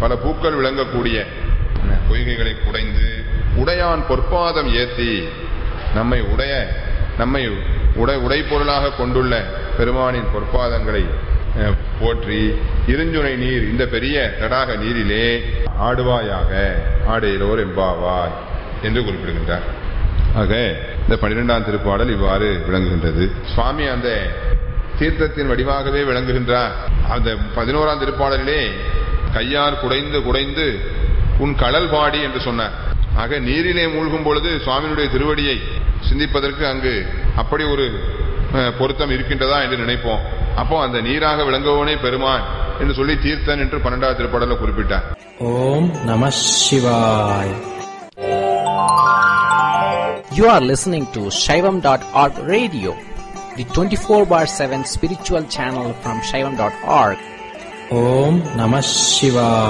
பல பூக்கள் விளங்கக்கூடிய பொய்கைகளை குடைந்து உடையான் பொற்பாதம் ஏத்தி நம்மை உடைய நம்மை உடை உடைப்பொருளாக கொண்டுள்ள பெருமானின் பொற்பாதங்களை அஹ், போற்றி இருஞ்சுனை நீர் இந்த பெரிய தடாக நீரிலே ஆடுவாயாக ஆடையிலோர் எம்பாவாய் என்று குறிப்பிடுகின்றார் ஆக இந்த பன்னிரெண்டாம் திருப்பாடல் இவ்வாறு விளங்குகின்றது சுவாமி அந்த தீர்த்தத்தின் வடிவாகவே விளங்குகின்றார் அந்த பதினோராம் திருப்பாடலிலே கையார் குடைந்து குடைந்து உன் கடல் பாடி என்று சொன்னார் ஆக நீரிலே மூழ்கும் பொழுது சுவாமியினுடைய திருவடியை சிந்திப்பதற்கு அங்கு அப்படி ஒரு அஹ், பொருத்தம் இருக்கின்றதா என்று நினைப்போம் அப்போ அந்த நீராக விளங்குவனே பெருமான் என்று சொல்லி தீர்த்தன் என்று பன்னெண்டாவது திருப்பாடல குறிப்பிட்டார் ஓம் நம சிவாய் You are listening to Shaivam.org radio, the 24 bar 7 spiritual channel from Shaivam.org. ஓம் நம சிவாய்